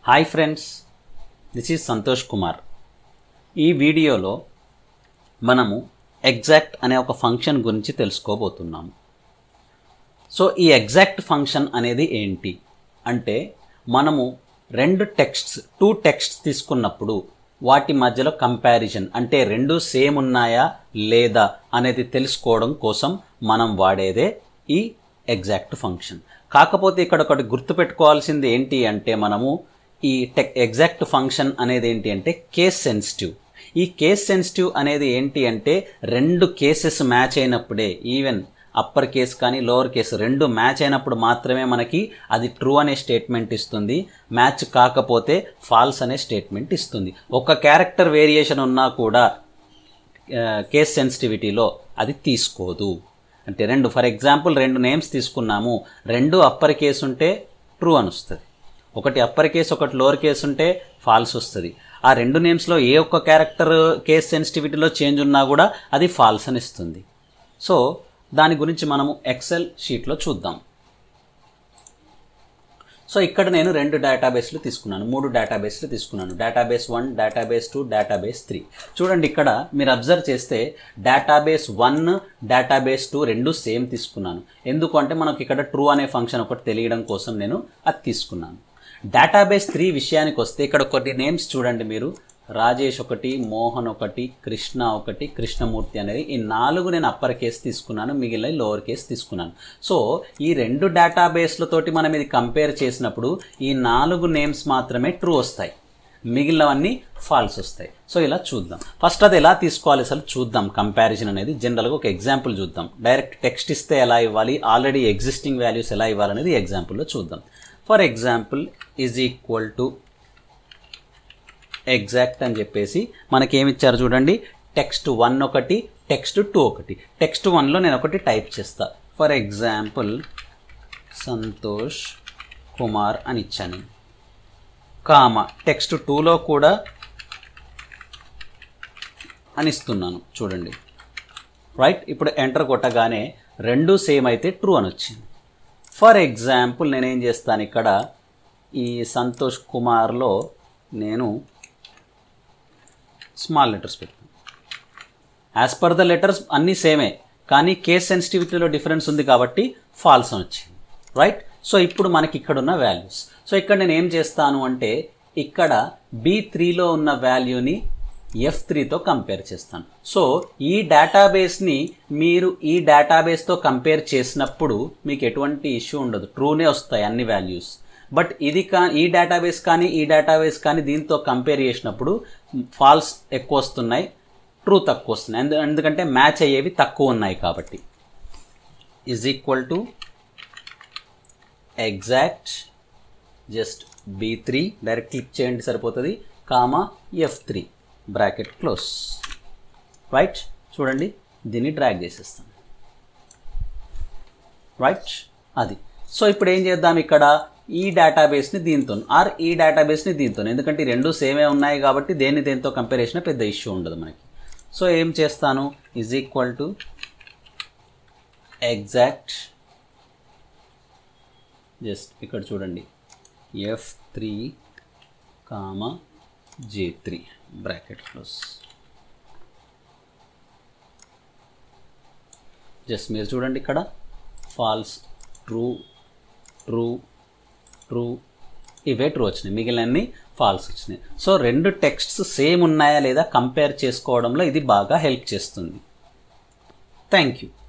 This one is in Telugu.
hi friends this is Santosh Kumar ఈ వీడియోలో మనము ఎగ్జాక్ట్ అనే ఒక ఫంక్షన్ గురించి తెలుసుకోబోతున్నాము సో ఈ ఎగ్జాక్ట్ ఫంక్షన్ అనేది ఏంటి అంటే మనము రెండు టెక్స్ట్స్ టూ టెక్స్ట్స్ తీసుకున్నప్పుడు వాటి మధ్యలో కంపారిజన్ అంటే రెండు సేమ్ ఉన్నాయా లేదా అనేది తెలుసుకోవడం కోసం మనం వాడేదే ఈ ఎగ్జాక్ట్ ఫంక్షన్ కాకపోతే ఇక్కడ ఒకటి గుర్తుపెట్టుకోవాల్సింది ఏంటి అంటే మనము ఈ టెక్ ఎగ్జాక్ట్ ఫంక్షన్ అనేది ఏంటి అంటే కేస్ సెన్సిటివ్ ఈ కేస్ సెన్సిటివ్ అనేది ఏంటి అంటే రెండు కేసెస్ మ్యాచ్ అయినప్పుడే ఈవెన్ అప్పర్ కేస్ కానీ లోవర్ కేసు రెండు మ్యాచ్ అయినప్పుడు మాత్రమే మనకి అది ట్రూ అనే స్టేట్మెంట్ ఇస్తుంది మ్యాచ్ కాకపోతే ఫాల్స్ అనే స్టేట్మెంట్ ఇస్తుంది ఒక క్యారెక్టర్ వేరియేషన్ ఉన్నా కూడా కేస్ సెన్సిటివిటీలో అది తీసుకోదు అంటే రెండు ఫర్ ఎగ్జాంపుల్ రెండు నేమ్స్ తీసుకున్నాము రెండు అప్పర్ కేసు ఉంటే ట్రూ అని వస్తుంది ఒకటి అప్పర్ కేసు ఒకటి లోవర్ కేసు ఉంటే ఫాల్స్ వస్తుంది ఆ రెండు నేమ్స్లో ఏ ఒక్క క్యారెక్టర్ కేస్ సెన్సిటివిటీలో చేంజ్ ఉన్నా కూడా అది ఫాల్స్ అని ఇస్తుంది సో దాని గురించి మనము ఎక్సెల్ షీట్లో చూద్దాం సో ఇక్కడ నేను రెండు డేటాబేస్లు తీసుకున్నాను మూడు డేటాబేస్లు తీసుకున్నాను database one database two database three చూడండి ఇక్కడ మీరు అబ్జర్వ్ చేస్తే డేటాబేస్ వన్ డేటాబేస్ టూ రెండు సేమ్ తీసుకున్నాను ఎందుకు అంటే మనకు ఇక్కడ ట్రూ అనే ఫంక్షన్ ఒకటి తెలియడం కోసం నేను అది తీసుకున్నాను డేటాబేస్ త్రీ విషయానికి వస్తే ఇక్కడ కొన్ని నేమ్స్ చూడండి మీరు రాజేష్ ఒకటి మోహన్ ఒకటి కృష్ణ ఒకటి కృష్ణమూర్తి అనేది ఈ నాలుగు నేను అప్పర్ కేసు తీసుకున్నాను మిగిలిన లోవర్ కేసు తీసుకున్నాను సో ఈ రెండు డేటాబేస్లతోటి మనం ఇది కంపేర్ చేసినప్పుడు ఈ నాలుగు నేమ్స్ మాత్రమే ట్రూ వస్తాయి మిగిలినవన్నీ ఫాల్స్ వస్తాయి సో ఇలా చూద్దాం ఫస్ట్ అది ఎలా తీసుకోవాలి అసలు చూద్దాం కంపారిజన్ అనేది జనరల్గా ఒక ఎగ్జాంపుల్ చూద్దాం డైరెక్ట్ టెక్స్ట్ ఇస్తే ఎలా ఇవ్వాలి ఆల్రెడీ ఎగ్జిస్టింగ్ వాల్యూస్ ఎలా ఇవ్వాలనేది ఎగ్జాంపుల్లో చూద్దాం for example is equal to exact అని చెప్పేసి మనకి ఏమి ఇచ్చారు చూడండి టెక్స్ట్ వన్ ఒకటి టెక్స్ట్ టూ ఒకటి టెక్స్ట్ వన్లో నేను ఒకటి టైప్ చేస్తా ఫర్ ఎగ్జాంపుల్ సంతోష్ కుమార్ అని ఇచ్చాను కామ టెక్స్ట్ టూలో కూడా అని ఇస్తున్నాను చూడండి రైట్ ఇప్పుడు ఎంటర్ కొట్టగానే రెండు సేమ్ అయితే ట్రూ అని వచ్చింది ఫర్ ఎగ్జాంపుల్ నేనేం చేస్తాను ఇక్కడ ఈ సంతోష్ కుమార్లో నేను స్మాల్ లెటర్స్ పెడతాను యాజ్ పర్ ద లెటర్స్ అన్నీ సేమే కానీ కేస్ సెన్సిటివిటీలో డిఫరెన్స్ ఉంది కాబట్టి ఫాల్స్ అని వచ్చింది రైట్ సో ఇప్పుడు మనకి ఇక్కడ ఉన్న వాల్యూస్ సో ఇక్కడ నేను ఏం చేస్తాను అంటే ఇక్కడ బి త్రీలో ఉన్న వాల్యూని ఎఫ్ త్రీతో కంపేర్ చేస్తాను సో ఈ డేటాబేస్ని మీరు ఈ డేటాబేస్తో కంపేర్ చేసినప్పుడు మీకు ఎటువంటి ఇష్యూ ఉండదు ట్రూనే వస్తాయి అన్ని వాల్యూస్ బట్ ఇది కా ఈ డేటాబేస్ కానీ ఈ డేటాబేస్ కానీ దీంతో కంపేర్ చేసినప్పుడు ఫాల్స్ ఎక్కువ వస్తున్నాయి ట్రూ తక్కువ వస్తున్నాయి ఎందుకంటే మ్యాచ్ అయ్యేవి తక్కువ ఉన్నాయి కాబట్టి is equal to exact just B three direct click చేయండి సరిపోతుంది comma F three bracket close right చూడండి దీన్ని డ్రాగ్ చేసేస్తాను రైట్ అది సో ఇప్పుడు ఏం చేద్దాం ఇక్కడ ఈ డేటాబేస్ని దీంతో ఆర్ ఈ డేటాబేస్ని దీంతో ఎందుకంటే ఈ రెండు సేమే ఉన్నాయి కాబట్టి దేన్ని దేంతో కంపేర్ చేసినా పెద్ద ఇష్యూ ఉండదు మనకి సో ఏం చేస్తాను is equal to exact just ఇక్కడ చూడండి F three comma J three bracket close just మీరు చూడండి ఇక్కడ ఫాల్స్ ట్రూ ట్రూ ట్రూ ఇవే ట్రూ వచ్చినాయి మిగిలినన్ని ఫాల్స్ వచ్చినాయి సో రెండు టెక్స్ట్స్ సేమ్ ఉన్నాయా లేదా కంపేర్ చేసుకోవడంలో ఇది బాగా హెల్ప్ చేస్తుంది థ్యాంక్ యూ